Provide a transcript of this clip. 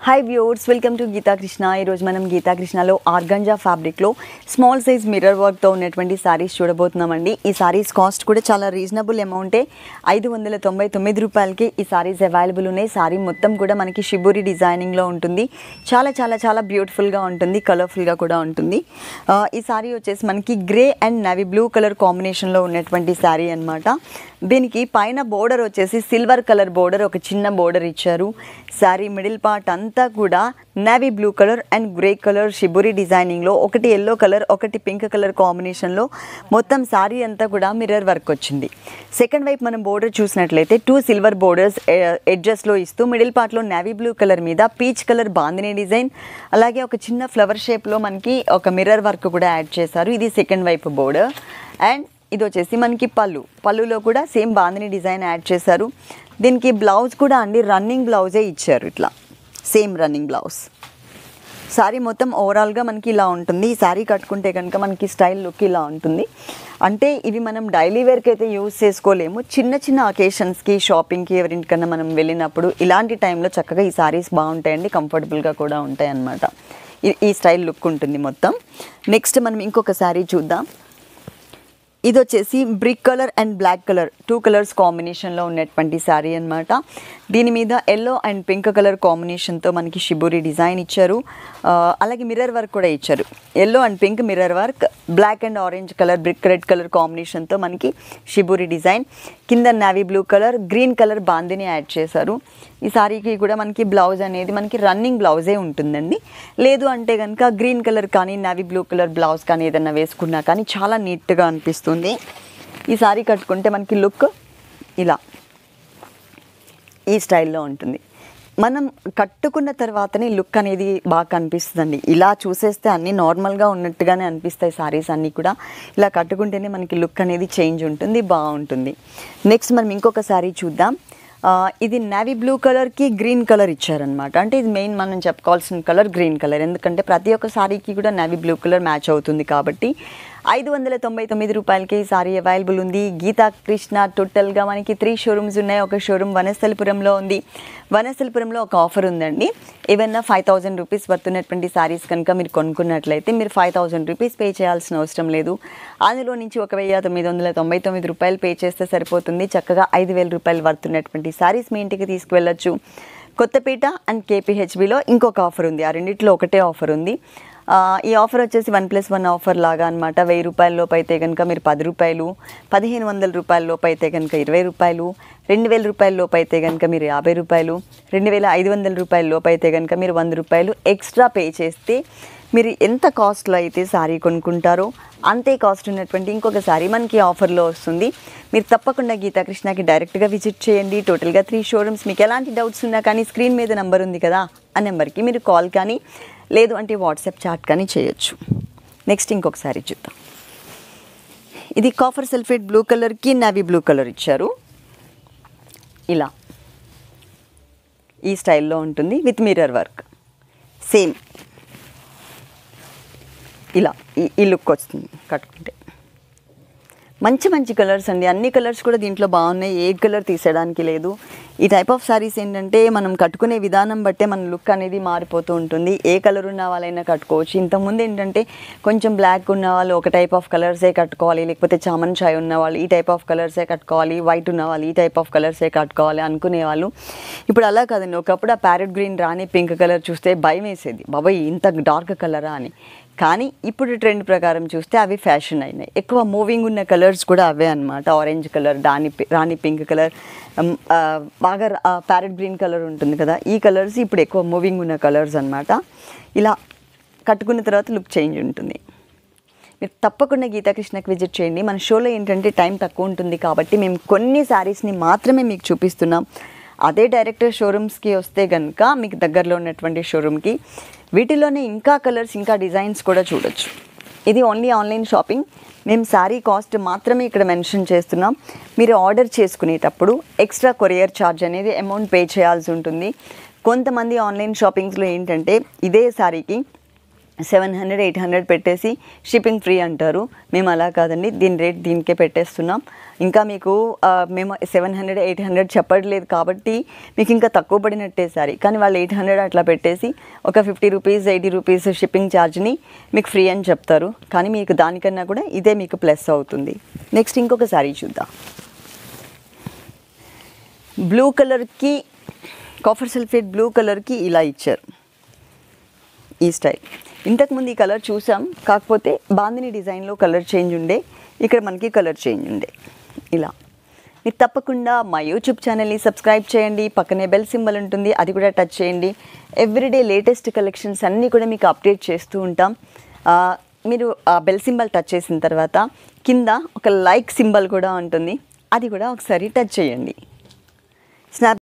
hi viewers welcome to Geetha Krishna ఈరోజు మనం గీతా కృష్ణలో ఆర్గంజా ఫ్యాబ్రిక్లో స్మాల్ సైజ్ మిర్రర్ వర్క్తో ఉన్నటువంటి సారీస్ చూడబోతున్నామండి ఈ సారీస్ కాస్ట్ కూడా చాలా రీజనబుల్ అమౌంటే ఐదు వందల తొంభై తొమ్మిది రూపాయలకి ఈ సారీస్ అవైలబుల్ ఉన్నాయి సారీ మొత్తం కూడా మనకి షిబూరి డిజైనింగ్లో ఉంటుంది చాలా చాలా చాలా బ్యూటిఫుల్గా ఉంటుంది కలర్ఫుల్గా కూడా ఉంటుంది ఆ, ఈ సారీ వచ్చేసి మనకి grey and navy blue colour కాంబినేషన్లో ఉన్నటువంటి సారీ అన్నమాట దీనికి పైన బోర్డర్ వచ్చేసి సిల్వర్ కలర్ బోర్డర్ ఒక చిన్న బోర్డర్ ఇచ్చారు శారీ మిడిల్ పార్ట్ అంతా కూడా navy blue colour and grey colour shibori డిజైనింగ్లో ఒకటి ఎల్లో కలర్ ఒకటి పింక్ కలర్ కాంబినేషన్లో మొత్తం శారీ అంతా కూడా మిర్రర్ వర్క్ వచ్చింది సెకండ్ వైపు మనం బోర్డర్ చూసినట్లయితే టూ సిల్వర్ బోర్డర్స్ ఎడ్జెస్లో ఇస్తూ మిడిల్ పార్ట్లో నేవీ బ్లూ కలర్ మీద పీచ్ కలర్ బాందిని డిజైన్ అలాగే ఒక చిన్న ఫ్లవర్ షేప్లో మనకి ఒక మిర్రర్ వర్క్ కూడా యాడ్ చేశారు ఇది సెకండ్ వైపు బోర్డర్ అండ్ ఇది వచ్చేసి మనకి పళ్ళు పళ్ళులో కూడా సేమ్ బాందిని డిజైన్ యాడ్ చేశారు దీనికి బ్లౌజ్ కూడా అండి రన్నింగ్ బ్లౌజే ఇచ్చారు ఇట్లా సేమ్ రన్నింగ్ బ్లౌజ్ శారీ మొత్తం ఓవరాల్గా మనకి ఇలా ఉంటుంది ఈ శారీ కట్టుకుంటే కనుక మనకి స్టైల్ లుక్ ఇలా ఉంటుంది అంటే ఇవి మనం డైలీ వేర్కి అయితే యూజ్ చేసుకోలేము చిన్న చిన్న అకేషన్స్కి షాపింగ్కి ఎవరింటికన్నా మనం వెళ్ళినప్పుడు ఇలాంటి టైంలో చక్కగా ఈ శారీస్ బాగుంటాయండి కంఫర్టబుల్గా కూడా ఉంటాయి అన్నమాట ఈ- ఈ స్టైల్ లుక్ ఉంటుంది మొత్తం నెక్స్ట్ మనం ఇంకొక శారీ చూద్దాం ఇది వచ్చేసి brick colour and black colour two colours కాంబినేషన్లో ఉన్నటువంటి శారీ అన్నమాట దీని మీద ఎల్లో అండ్ పింక్ కలర్ కాంబినేషన్తో మనకి షిబూరి డిజైన్ ఇచ్చారు ఆ, అలాగే మిర్రర్ వర్క్ కూడా ఇచ్చారు yellow and pink mirror work black and orange colour brick red colour కాంబినేషన్తో మనకి షిబూరి డిజైన్ కింద navy blue colour green colour bandhani add చేశారు ఈ సారీకి కూడా మనకి బ్లౌజ్ అనేది మనకి రన్నింగ్ బ్లౌజే ఉంటుందండి లేదు అంటే కనుక గ్రీన్ కలర్ కానీ నావీ బ్లూ కలర్ బ్లౌజ్ కానీ ఏదైనా వేసుకున్నా కానీ చాలా నీట్గా అనిపిస్తుంది ఈ సారీ కట్టుకుంటే మనకి లుక్ ఇలా ఈ స్టైల్లో ఉంటుంది మనం కట్టుకున్న తర్వాతనే లుక్ అనేది బాగా కనిపిస్తుందండి ఇలా చూసేస్తే అన్నీ నార్మల్గా ఉన్నట్టుగానే అనిపిస్తాయి సారీస్ అన్నీ కూడా ఇలా కట్టుకుంటేనే మనకి లుక్ అనేది చేంజ్ ఉంటుంది బాగుంటుంది నెక్స్ట్ మనం ఇంకొక సారీ చూద్దాం ఆ, ఇది నావీ బ్లూ కలర్కి గ్రీన్ కలర్ ఇచ్చారనమాట అంటే ఇది మెయిన్ మనం చెప్పుకోవాల్సిన కలర్ గ్రీన్ కలర్ ఎందుకంటే ప్రతి ఒక్క సారీకి కూడా నావీ బ్లూ కలర్ మ్యాచ్ అవుతుంది కాబట్టి ఐదు వందల తొంభై తొమ్మిది రూపాయలకి ఈ సారీ అవైలబుల్ ఉంది గీతా కృష్ణ టోటల్గా మనకి త్రీ షోరూమ్స్ ఉన్నాయి ఒక షోరూమ్ వనస్థలిపురంలో ఉంది వనస్థలిపురంలో ఒక ఆఫర్ ఉందండి ఏవైనా ఫైవ్ థౌజండ్ రూపీస్ వర్తున్నటువంటి సారీస్ కనుక మీరు కొనుక్కున్నట్లయితే మీరు ఫైవ్ థౌజండ్ రూపీస్ పే చేయాల్సిన అవసరం లేదు అందులో నుంచి ఒక వెయ్యి తొమ్మిది వందల తొంభై తొమ్మిది రూపాయలు పే చేస్తే సరిపోతుంది చక్కగా ఐదు వేల రూపాయలు వర్తున్నటువంటి సారీస్ మీ ఇంటికి తీసుకువెళ్ళొచ్చు కొత్తపేట అండ్ కేపీహెచ్బిలో ఇంకొక ఆఫర్ ఉంది ఆ రెండిట్లో ఒకటే ఆఫర్ ఉంది ఆ, ఈ ఆఫర్ వచ్చేసి వన్ ప్లస్ వన్ ఆఫర్ లాగా అనమాట వెయ్యి రూపాయల లోపు అయితే కనుక మీరు పది రూపాయలు పదిహేను వందల రూపాయల లోపు అయితే కనుక ఇరవై రూపాయలు రెండు వేల రూపాయల లోపు అయితే కనుక మీరు యాభై రూపాయలు రెండు వేల ఐదు వందల రూపాయల లోపు అయితే కనుక మీరు వంద రూపాయలు ఎక్స్ట్రా పే చేస్తే మీరు ఎంత కాస్ట్లో అయితే శారీ కొనుక్కుంటారో అంతే కాస్ట్ ఉన్నటువంటి ఇంకొక శారీ మనకి ఆఫర్లో వస్తుంది మీరు తప్పకుండా గీతా కృష్ణకి డైరెక్ట్గా విజిట్ చేయండి టోటల్గా త్రీ షోరూమ్స్ మీకు ఎలాంటి డౌట్స్ ఉన్నా కానీ స్క్రీన్ మీద నెంబర్ ఉంది కదా ఆ నెంబర్కి మీరు కాల్ కానీ లేదు అంటే వాట్సాప్ చాట్ కానీ చేయొచ్చు నెక్స్ట్ ఇంకొక శారీ చూద్దాం ఇది కాఫర్ సల్ఫేట్ బ్లూ కలర్కి నావీ బ్లూ కలర్ ఇచ్చారు ఇలా ఈ స్టైల్లో ఉంటుంది విత్ మిర్రర్ వర్క్ సేమ్ ఇలా ఈ- ఈ లుక్ వస్తుంది కట్టుకుంటే మంచి మంచి కలర్స్ అండి అన్ని కలర్స్ కూడా దీంట్లో బాగున్నాయి ఏ కలర్ తీసేయడానికి లేదు ఈ టైప్ ఆఫ్ సారీస్ ఏంటంటే మనం కట్టుకునే విధానం బట్టే మన లుక్ అనేది మారిపోతూ ఉంటుంది ఏ కలర్ ఉన్న వాళ్ళైనా కట్టుకోవచ్చు ఇంతకుముందు ఏంటంటే కొంచెం బ్లాక్ ఉన్న వాళ్ళు ఒక టైప్ ఆఫ్ కలర్సే కట్టుకోవాలి లేకపోతే చామన్ చాయ్ ఉన్న వాళ్ళు ఈ టైప్ ఆఫ్ కలర్సే కట్టుకోవాలి వైట్ ఉన్న వాళ్ళు ఈ టైప్ ఆఫ్ కలర్సే కట్టుకోవాలి అనుకునేవాళ్ళు ఇప్పుడు అలా కాదండి ఒకప్పుడు ఆ parrot green rani pink colour చూస్తే భయం వేసేది బాబాయ్ ఇంత డార్క్ కలరా అని కానీ ఇప్పుడు ట్రెండ్ ప్రకారం చూస్తే అవి ఫ్యాషన్ అయినాయి ఎక్కువ మూవింగ్ ఉన్న కలర్స్ కూడా అవే అన్నమాట ఆరెంజ్ కలర్ రాణి పి- రాణి పింక్ కలర్ ఉమ్, ఆ, బాగా ప్యారెట్ గ్రీన్ కలర్ ఉంటుంది కదా ఈ కలర్స్ ఇప్పుడు ఎక్కువ మూవింగ్ ఉన్న కలర్స్ అన్నమాట ఇలా కట్టుకున్న తర్వాత లుక్ చేంజ్ ఉంటుంది మీరు తప్పకుండా గీతాకృష్ణకి విజిట్ చేయండి మన షోలో ఏంటంటే టైం తక్కువ ఉంటుంది కాబట్టి మేము కొన్ని శారీస్ని మాత్రమే మీకు చూపిస్తున్నాం అదే డైరెక్ట్ షోరూమ్స్కి వస్తే కనుక మీకు దగ్గరలో ఉన్నటువంటి షోరూమ్కి వీటిలోనే ఇంకా కలర్స్ ఇంకా డిజైన్స్ కూడా చూడొచ్చు ఇది ఓన్లీ ఆన్లైన్ షాపింగ్ మేము శారీ కాస్ట్ మాత్రమే ఇక్కడ మెన్షన్ చేస్తున్నాం మీరు ఆర్డర్ చేసుకునేటప్పుడు ఎక్స్ట్రా కొరియర్ ఛార్జ్ అనేది అమౌంట్ పే చేయాల్సి ఉంటుంది కొంతమంది ఆన్లైన్ షాపింగ్స్లో ఏంటంటే ఇదే శారీకి సెవెన్ హండ్రెడ్ ఎయిట్ హండ్రెడ్ పెట్టేసి షిప్పింగ్ ఫ్రీ అంటారు మేము అలా కాదండి దీని రేట్ దీనికే పెట్టేస్తున్నాం ఇంకా మీకు ఆ, మేము సెవెన్ హండ్రెడ్ ఎయిట్ హండ్రెడ్ చెప్పట్లేదు కాబట్టి మీకు ఇంకా తక్కువ పడినట్టే సారీ కానీ వాళ్ళు ఎయిట్ హండ్రెడ్ అట్లా పెట్టేసి ఒక fifty rupees eighty rupees shipping ఛార్జ్ని మీకు ఫ్రీ అని చెప్తారు కానీ మీకు దానికన్నా కూడా ఇదే మీకు ప్లస్ అవుతుంది నెక్స్ట్ ఇంకొక సారీ చూద్దాం బ్లూ కలర్కి కాఫర్ సల్ఫేట్ బ్లూ కలర్కి ఇలా ఇచ్చారు ఈ స్టైల్ ఇంతకుముందు ఈ కలర్ చూసాం కాకపోతే బాందిని డిజైన్లో కలర్ చేంజ్ ఉండే ఇక్కడ మనకి కలర్ చేంజ్ ఉండే ఇలా మీరు తప్పకుండా మా యూట్యూబ్ ఛానల్ని సబ్స్క్రైబ్ చేయండి పక్కనే బెల్ సింబల్ ఉంటుంది అది కూడా టచ్ చేయండి ఎవ్రీడే లేటెస్ట్ కలెక్షన్స్ అన్నీ కూడా మీకు అప్డేట్ చేస్తూ ఉంటాం ఆ, మీరు ఆ బెల్ సింబల్ టచ్ చేసిన తర్వాత కింద ఒక లైక్ సింబల్ కూడా ఉంటుంది అది కూడా ఒకసారి టచ్ చేయండి స్నాప్